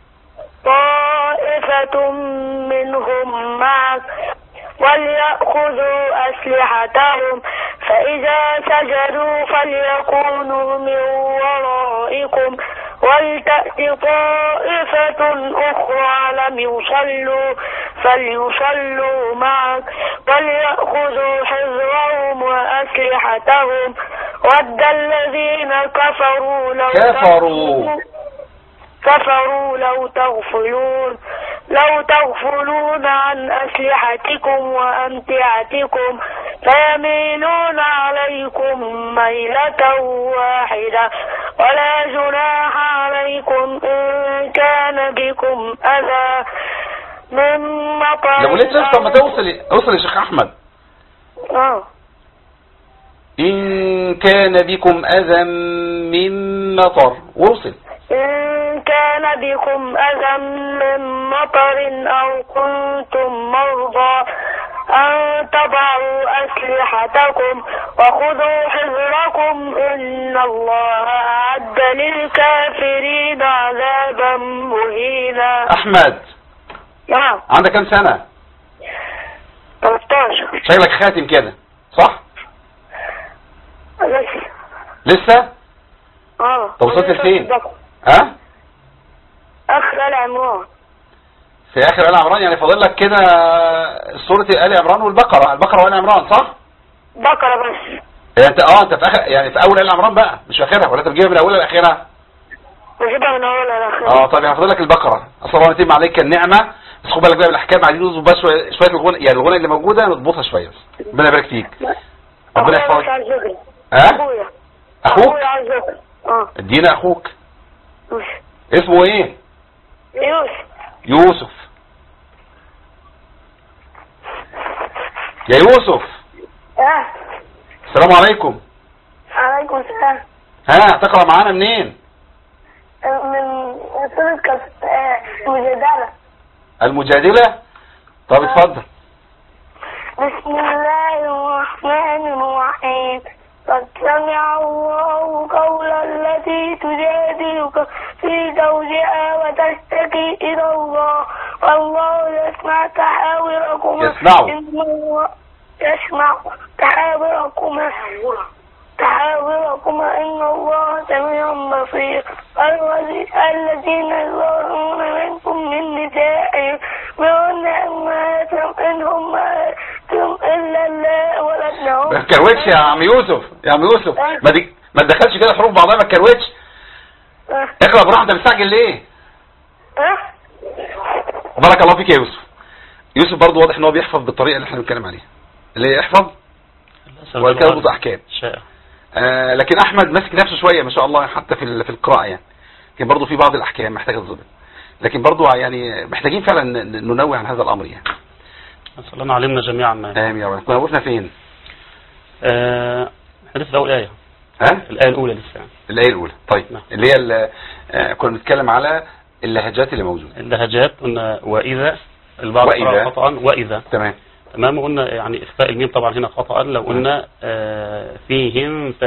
طائفة منهم معك وليأخذوا أسلحتهم فإذا سجدوا فليكونوا من ورائكم ولتأت طائفة أخرى لم يصلوا فليصلوا معك وليأخذوا حذرهم وأسلحتهم ود الذين كفروا لو كفروا. كفروا لو تغفلون لو تغفلون عن أسلحتكم وأمتعتكم فيميلون عليكم ميلة واحدة ولا جناح عليكم إن كان بكم أذى من مطر لو لسه لسه ما توصل اوصل يا شيخ احمد آه. ان كان بكم اذى من مطر وصل إن كان بكم أذى من مطر أو كنتم مرضى أن تضعوا أسلحتكم وخذوا حذركم إن الله أعد للكافرين عذابا مهينا احمد نعم عندك كام سنة 13 شكلك خاتم كده صح بس لسه اه طب وصلت لفين؟ ها أخ آل عمران في اخر ال عمران يعني فاضل لك كده سورة ال عمران والبقرة البقرة وال عمران صح بقرة بس يعني انت اه انت في اخر يعني في اول ال عمران بقى مش في اخرها ولا انت بتجيبها من اولها لاخرها بجيبها من أولها لآخرها اه طب هفضل لك البقره اصل الله يتم عليك النعمه بس خد بالك بقى بالاحكام عايزين نظبط بقى شويه شويه الغنى يعني الغنى اللي موجوده نظبطها شويه بس ربنا يبارك فيك ربنا أخويا مش يحفظك عايز يقرأ ها أخويا اخوك أخويا عايز يقرأ اه ادينا اخوك ماشي. اسمه ايه يوسف يوسف يا يوسف اه السلام عليكم عليكم السلام ها تقرا معانا منين من سورة كف- آه، مجادلة المجادله طب اتفضل بسم الله الرحمن الرحيم قد سمع الله قول التي تجادلك في زوجها وتشتكي إلى الله والله يسمع تحاوركما يسمعه. إن الله يسمع تحاوركما تحاوركما إن الله سميع بصير الذي- الذين يظهرون منكم من نسائهم بهن أمهاتهم إن أمهاتهم إلا الله ولدنهم ما تكروتش يا عم يوسف يا عم يوسف ما دي ما تدخلش كده حروف بعضها ما تكروتش أه؟ اقرا براحتك انت مستعجل ليه أه؟ بارك الله فيك يا يوسف يوسف برضه واضح ان هو بيحفظ بالطريقه اللي احنا بنتكلم عليها اللي هي يحفظ وكان يضبط احكام شائع آه لكن احمد ماسك نفسه شويه ما شاء الله حتى في ال- في القراءه يعني لكن برضه في بعض الاحكام محتاجه تظبط لكن برضه يعني محتاجين فعلا ن- ن- ننوه عن هذا الامر يعني نسأل الله علمنا جميعا ما امين يا رب كنا وقفنا فين آه، احنا لسه في أول آية ها الآية الأولى لسه يعني الايه الاولى طيب نعم. اللي هي ال- آه، كنا بنتكلم على اللهجات اللي موجوده اللهجات قلنا وإذا البعض وإذا. قرأ خطأ وإذا تمام تمام وقلنا يعني إخفاء الميم طبعا هنا خطأ لو قلنا آه، فيهم فاء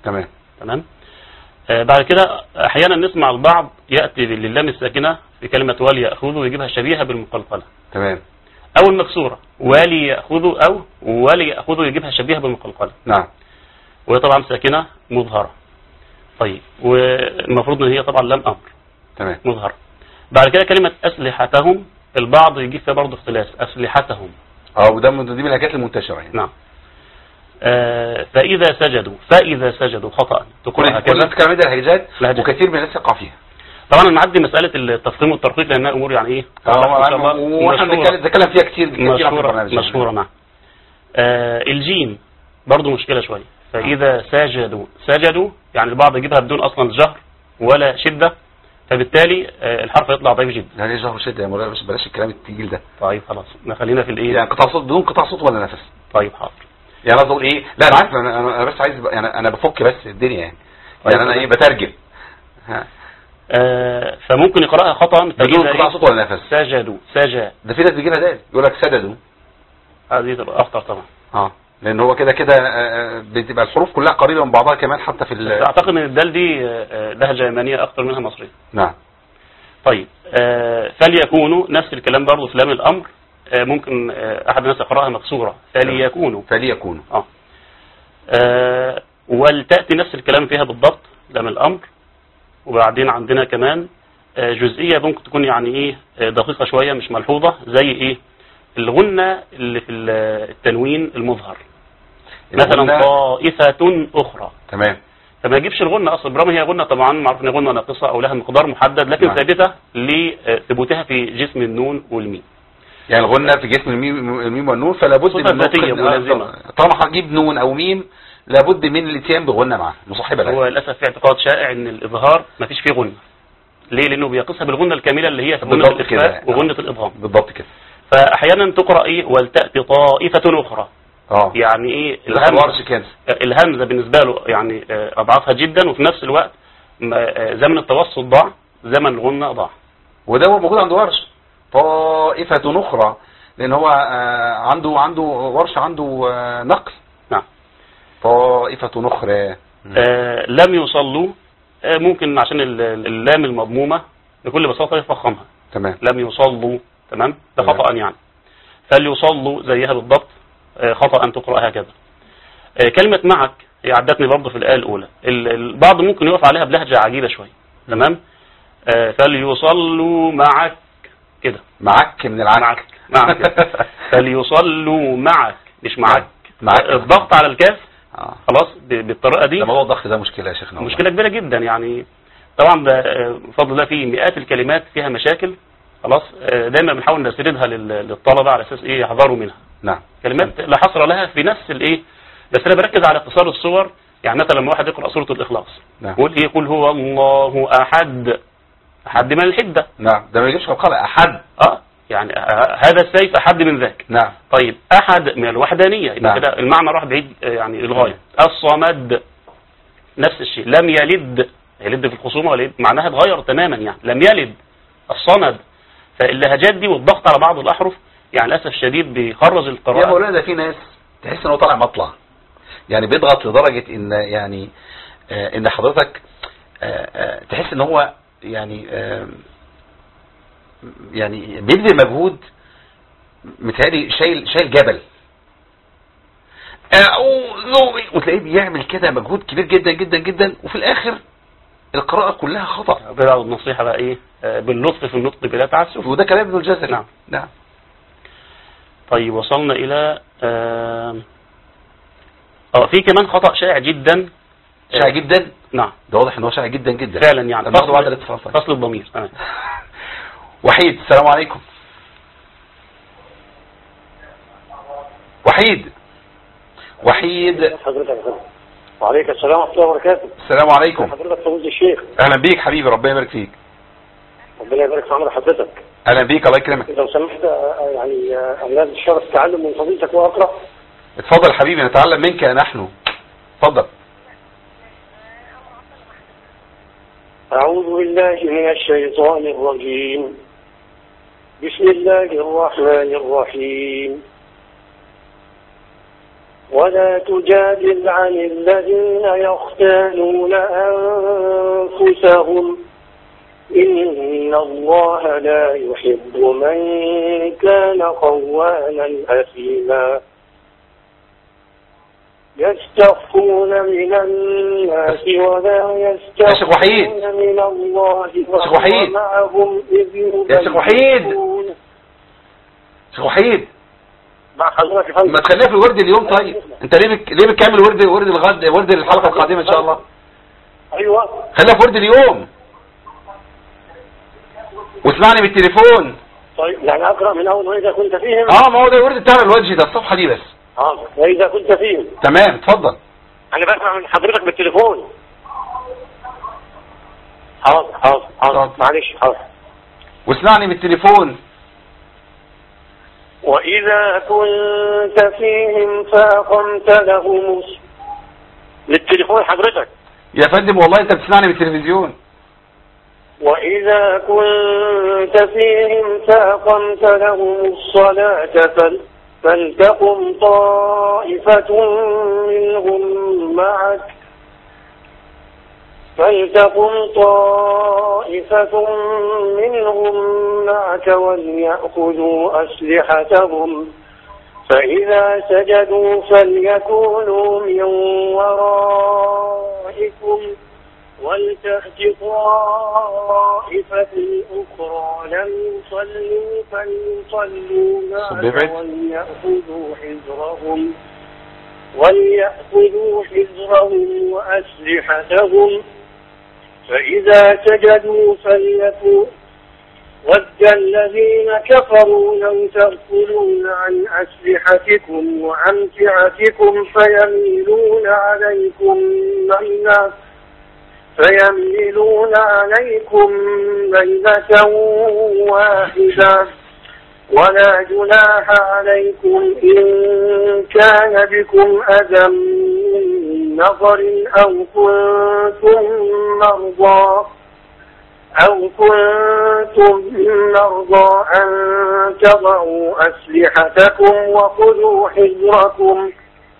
تمام تمام آه بعد كده احيانا نسمع البعض ياتي للام الساكنه في كلمه ولي ياخذه ويجيبها شبيهه بالمقلقله تمام او المكسوره ولي ياخذه او ولي ياخذه يجيبها شبيهه بالمقلقله نعم وهي طبعا ساكنه مظهره طيب والمفروض ان هي طبعا لام امر تمام مظهره بعد كده كلمه اسلحتهم البعض يجيب فيها برضه اختلاس اسلحتهم اه وده من دي من الحاجات المنتشره يعني نعم آه فاذا سجدوا فاذا سجدوا خطا كل تقول كل هكذا الناس كلام ده الهيجات لهجات. وكثير من الناس يقع فيها طبعا انا معدي مساله التفخيم والترقيق لانها امور يعني ايه اه إن شاء الله واحنا مشهورة. بنتكلم نتكلم فيها كتير كتير في مشهورة البرنامج مشهورة نعم آه الجيم برضو مشكلة شوية فإذا سجدوا سجدوا يعني البعض يجيبها بدون أصلا جهر ولا شدة فبالتالي آه الحرف يطلع ضعيف جدا لا ليه جهر شده يا مولانا بس بلاش الكلام التقيل ده طيب خلاص نخلينا في الايه يعني قطع صوت بدون قطع صوت ولا نفس طيب حاضر يعني قصدي اقول ايه لا انا عارف انا انا أنا بس عايز ب- يعني انا بفك بس الدنيا يعني طيب. يعني انا ايه بترجم ها. آه فممكن يقرأها خطأ بدون فإذا قطع إيه؟ صوت ولا نفس سجدوا سجا ده في ناس بيجي لها دال يقول لك سددوا هذه تبقى أخطر طبعا اه لان هو كده كده آه، آه، بتبقى الحروف كلها قريبه من بعضها كمان حتى في بس ال- أعتقد إن الدال دي آه، آه، لهجة يمنية أكثر منها مصرية نعم طيب آه فليكونوا نفس الكلام برضه في لام الأمر آه ممكن آه أحد الناس يقرأها مكسورة فليكونوا فليكونوا اه آه، ولتأتي نفس الكلام فيها بالضبط لام الأمر وبعدين عندنا كمان آه، جزئية ممكن تكون يعني إيه آه، دقيقة شوية مش ملحوظة زي إيه الغنة اللي في ال- التنوين المظهر مثلا الغنة- طائفة أخرى تمام فما يجيبش الغنة أصلا برغم هي غنة طبعا معروف إن هي غنة ناقصة أو لها مقدار محدد لكن نعم. ثابتة لثبوتها في جسم النون والميم يعني الغنة في جسم الميم, الميم والنون فلا بد صفة من ذاتية نطق- ملازمة. آه، طالما هتجيب نون او ميم لابد من الاتيان بغنة معاه مصاحبة هو لها للأسف في اعتقاد شائع إن الإظهار مفيش فيه غنة ليه؟ لأنه بيقيسها بالغنة الكاملة اللي هي غنة بالضبط الإخفاء كده. وغنة الإضغام بالضبط كده فأحيانا تقرأ إيه ولتأتي طائفة أخرى اه يعني إيه الهمزة الهمزة ورش كده الهمزة بالنسبة له يعني آه، أضعافها جدا وفي نفس الوقت ما- آه، زمن التوسط ضاع زمن الغنة ضاع وده هو موجود عند ورش طائفة أخرى لأن هو آه، عنده عنده ورش عنده آه، نقل نعم طائفة أخرى آه، لم يصلوا آه، ممكن عشان ال- ال- اللام المضمومة بكل بساطة يفخمها تمام لم يصلوا تمام ده تمام. خطأ يعني فليصلوا زيها بالضبط آه، خطأ أن تقرأ هكذا آه، كلمة معك هي عدتني برضه في الآية الأولى ال- البعض ممكن يقف عليها بلهجة عجيبة شوية تمام آه، فليصلوا معك كده معك من العك معك معك فليصلوا معك مش معك معك. الضغط على الكاف آه. خلاص ب- بالطريقة دي ده موضوع الضغط ده مشكلة يا شيخنا والله. مشكلة كبيرة جدا يعني طبعا ده آه، بفضل الله في مئات الكلمات فيها مشاكل خلاص آه، دايما بنحاول نسردها لل- للطلبة على اساس ايه يحذروا منها نعم كلمات لا حصر لها في نفس الايه بس انا بركز على اختصار الصور يعني مثلا لما واحد يقرا سوره الاخلاص نعم يقول ايه قل هو الله احد احد من الحده نعم ده ما يجيش قلقلة أحد اه يعني آه، هذا السيف احد من ذاك نعم طيب احد من الوحدانيه يبقى نعم. كده المعنى راح بعيد آه، يعني للغايه الصمد نفس الشيء لم يلد يلد في الخصومه ولا يلد معناها اتغير تماما يعني لم يلد الصمد فاللهجات دي والضغط على بعض الاحرف يعني للاسف الشديد بيخرج يا القراءه مولانا ده في ناس تحس ان هو طالع مطلع يعني بيضغط لدرجة ان يعني آه ان حضرتك آه آه تحس ان هو يعني آه يعني بيبذل مجهود متهيألي شايل شايل جبل أعوذ وتلاقيه بيعمل كده مجهود كبير جدا جدا جدا وفي الاخر القراءة كلها خطأ بقى النصيحه بقى ايه آه، باللطف في النطق بلا تعسف وده كلام ابن الجزري نعم. نعم طيب وصلنا الى اه آه، في كمان خطا شائع جدا شائع جدا نعم ده واضح ان هو شائع جدا جدا فعلا يعني طب ناخده بعد فصل, الاتصال طيب. فصل الضمير تمام وحيد السلام عليكم وحيد وحيد حضرتك يا فندم وعليكم السلام ورحمه الله وبركاته السلام عليكم حضرتك فوز الشيخ اهلا بيك حبيبي ربنا يبارك فيك ربنا يبارك في عمر حضرتك اهلا بيك الله يكرمك لو سمحت آه، يعني آه، انا لازم الشرف التعلم من فضيلتك واقرا اتفضل حبيبي نتعلم منك يا نحن اتفضل أعوذ بالله من الشيطان الرجيم بسم الله الرحمن الرحيم ولا تجادل عن الذين يختانون أنفسهم إن الله لا يحب من كان خوانا أثيما يستخفون من الناس ولا يا شيخ وحيد. يستخفون من الله شيخ وحيد. وهو معهم إذ يا شيخ وحيد. يبيتون شيخ وحيد مع حضرتك يا فندم. ما تخليها في الورد اليوم طيب انت ليه بك... ليه بتكمل ورد ورد الغد ورد الحلقه القادمه ان شاء الله أيوة خليها في ورد اليوم واسمعني بالتليفون طيب يعني أقرأ من أول وإذا كنت فيهم اه ما هو ده الورد بتاع الوجه ده الصفحه دي بس آه. وإذا كنت فيهم تمام اتفضل أنا بسمع من حضرتك بالتليفون حاضر حاضر حاضر حاضر. معلش حاضر واسمعني بالتليفون وإذا كنت فيهم فأقمت لهم الص- للتليفون حضرتك يا فندم والله انت بتسمعني بالتلفزيون وإذا كنت فيهم فأقمت لهم الصلاة فل فلتقم طائفة منهم معك فلتقم طائفة منهم معك وليأخذوا أسلحتهم فإذا سجدوا فليكونوا من ورائكم ولتأت طائفة أخرى لم يصلوا فليصلوا طب معك ابعد. وليأخذوا حذرهم وليأخذوا حذرهم وأسلحتهم فإذا سجدوا فليكونوا ود الذين كفروا لو تغفلون عن أسلحتكم وأمتعتكم فيميلون عليكم ميلة فيميلون عليكم ميلة واحدة ولا جناح عليكم إن كان بكم أذى من نظر أو كنتم مرضى أو كنتم مرضى أن تضعوا أسلحتكم وخذوا حذركم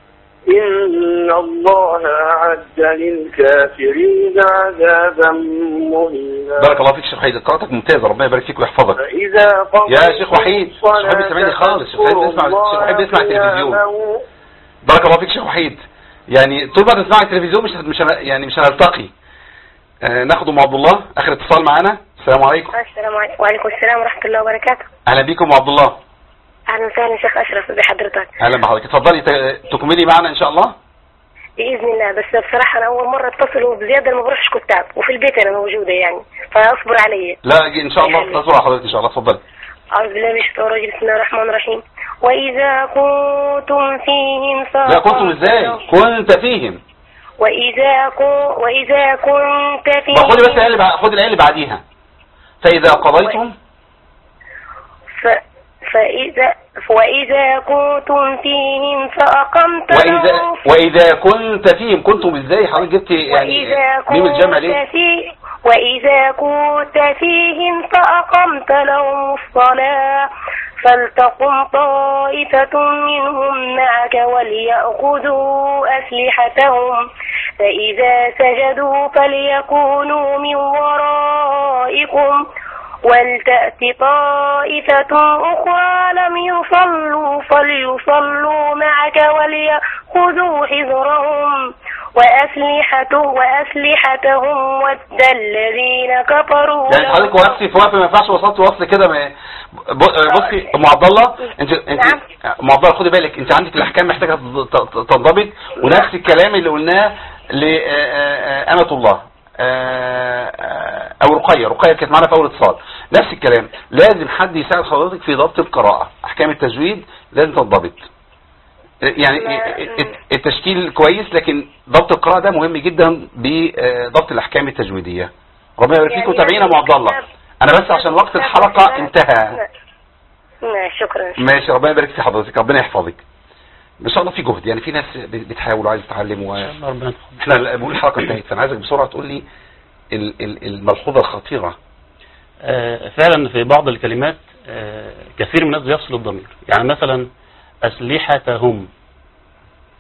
إن الله أعد للكافرين عذابا مهينا بارك الله فيك شيخ وحيد قراءتك ممتازه ربنا يبارك فيك ويحفظك فإذا يا شيخ وحيد، شيخ وحيد بيسمعني خالص، شيخ وحيد بيسمع- شيخ وحيد بيسمع التلفزيون. بارك الله فيك شيخ وحيد يعني طول ما تسمع التلفزيون مش مش هن- يعني مش هنلتقي آه ناخده مع عبد الله اخر اتصال معانا السلام عليكم السلام عليكم وعليكم السلام ورحمة الله وبركاته اهلا بيكم يا عبد الله أهلا وسهلا شيخ أشرف بحضرتك اهلا بحضرتك اتفضلي ت- تكملي معنا ان شاء الله بإذن الله بس بصراحة أنا أول مرة أتصل وبزيادة ما بروحش كتاب وفي البيت أنا موجودة يعني فاصبر علي لا ان شاء الله تصبر على حضرتك ان شاء الله اتفضلي أعوذ بالله من الشيطان الرجيم بسم الله الرحمن الرحيم وإذا كنتم فيهم لا كنتم ازاي كنت فيهم وإذا كن وإذا كنت فيهم بقى خدي بس الآية اللي بع- خدي الآية اللي بعديها فإذا قضيتم ف... فإذا وإذا كنتم فيهم فأقمت وإذا لهم وإذا كنت فيهم كنتم ازاي حضرتك جبت يعني وإذا ميم الجمع كنت ليه في وإذا كنت فيهم فأقمت لهم الصلاة فلتقم طائفة منهم معك وليأخذوا أسلحتهم فإذا سجدوا فليكونوا من ورائكم ولتأت طائفة أخرى لم يصلوا فليصلوا معك وليأخذوا حذرهم وأسلحته وأسلحتهم ود الذين كفروا يعني حضرتك وقفتي في وقت ما ينفعش وصلت وصل كده ما- ب- بصي ام عبد الله انت انت نعم. ام عبد الله خدي بالك انت عندك الاحكام محتاجه تض- ت- تنضبط ونفس الكلام اللي قلناه لأمة الله آه، آه، او رقيه رقيه كانت معانا في اول اتصال نفس الكلام لازم حد يساعد حضرتك في ضبط القراءه احكام التجويد لازم تنضبط يعني التشكيل كويس لكن ضبط القراءه ده مهم جدا بضبط الاحكام التجويديه ربنا يبارك فيكم يعني تابعينا مع عبد الله انا بس عشان وقت الحلقه انتهى نعم، شكرا ماشي ربنا يبارك في حضرتك ربنا يحفظك ان شاء الله في جهد يعني في ناس بتحاول وعايز تتعلم و... الله ربنا يتقبل. احنا بنقول الحلقه انتهت فانا عايزك بسرعه تقول لي ال- ال- الملحوظه الخطيره آه، فعلا في بعض الكلمات آه، كثير من الناس بيفصل الضمير يعني مثلا أسلحتهم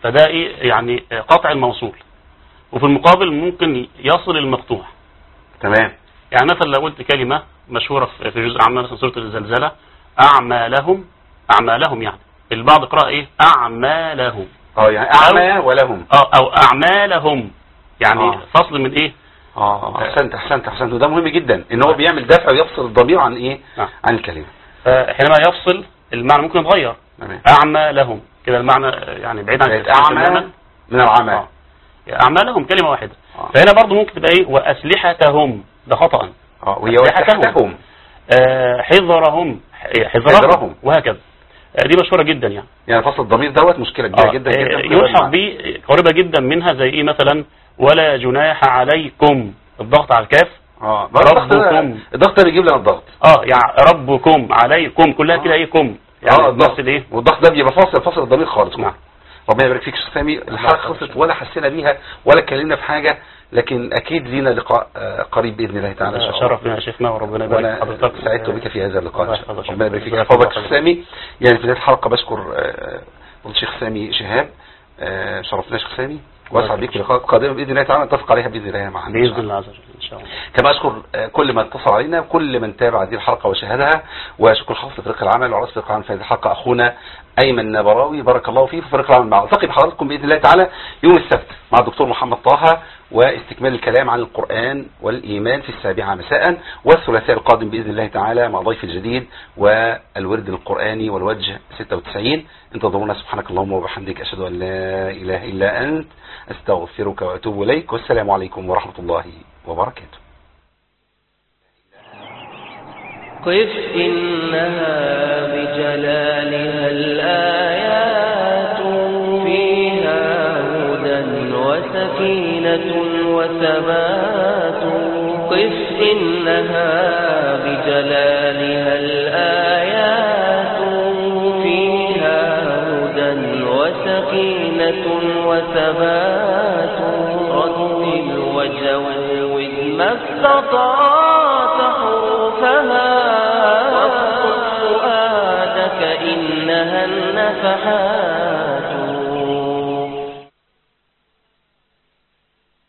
فده ايه يعني آه، قطع الموصول وفي المقابل ممكن يصل المقطوع تمام يعني مثلا لو قلت كلمة مشهورة في في جزء أعمال مثلا سورة الزلزلة أعمالهم أعمالهم يعني البعض قرأ إيه أعمالهم اه يعني اعمى ولهم أو, أو أعمالهم يعني آه. فصل من إيه اه احسنت احسنت احسنت وده مهم جدا ان هو بيعمل دفع ويفصل الضمير عن ايه آه. عن الكلمه فحينما يفصل المعنى ممكن يتغير تمام أعمالهم كده المعنى آه، يعني بعيد عن بقت التفسير اعمى تماماً. من العمى آه. أعمالهم كلمة واحدة آه. فهنا برضو ممكن تبقى إيه وأسلحتهم ده خطأ اه وهي أسلحتهم. وسحتهم آه، حذرهم حذرهم حذرهم. وهكذا آه، دي مشهورة جدا يعني يعني فصل الضمير دوت مشكله كبيره آه، جدا آه، جدا يلحق به قريبة جدا منها زي ايه مثلا ولا جناح عليكم الضغط على الكاف اه بقى الضغط ده- ربكم. الضغط ده بيجيب لنا الضغط اه يعني ربكم عليكم كلها كده ايه كم يعني اه الضغط نفس الايه والضغط ده بيبقى فاصل فاصل الضمير خالص نعم. ربنا يبارك فيك يا شيخ سامي الحلقه خلصت ولا حسينا بيها ولا اتكلمنا في حاجه لكن اكيد لينا لقاء آه، قريب باذن الله تعالى ان شاء الله شرف لنا يا شيخنا وربنا يبارك في وانا حضرتك سعدت بك في هذا اللقاء الله يحفظك. ربنا يبارك فيك جزاك يحفظك الله شيخ خير. سامي يعني في بدايه الحلقه بشكر آه، فضيلة الشيخ سامي شهاب آه، شرفنا يا شيخ سامي واسعد بك في لقاءات قادمه باذن الله تعالى نتفق عليها باذن الله معا باذن الله عز وجل ان شاء الله كما اشكر آه، كل من اتصل علينا وكل من تابع هذه الحلقه وشاهدها واشكر خاصه فريق العمل وعرس فريق العمل في هذه الحلقه اخونا ايمن نبراوي بارك الله فيه في فريق العمل معه التقي بحضراتكم باذن الله تعالى يوم السبت مع الدكتور محمد طه واستكمال الكلام عن القران والايمان في السابعه مساء والثلاثاء القادم باذن الله تعالى مع ضيف الجديد والورد القراني والوجه 96 انتظرونا سبحانك اللهم وبحمدك اشهد ان لا اله الا انت استغفرك واتوب اليك والسلام عليكم ورحمه الله وبركاته قف إنها بجلالها الآيات فيها هدى وسكينة وثبات قف إنها بجلالها الآيات فيها هدى وسكينة وثبات رتل وجود ما استطعت حروفها واصقل فؤادك إنها النفحات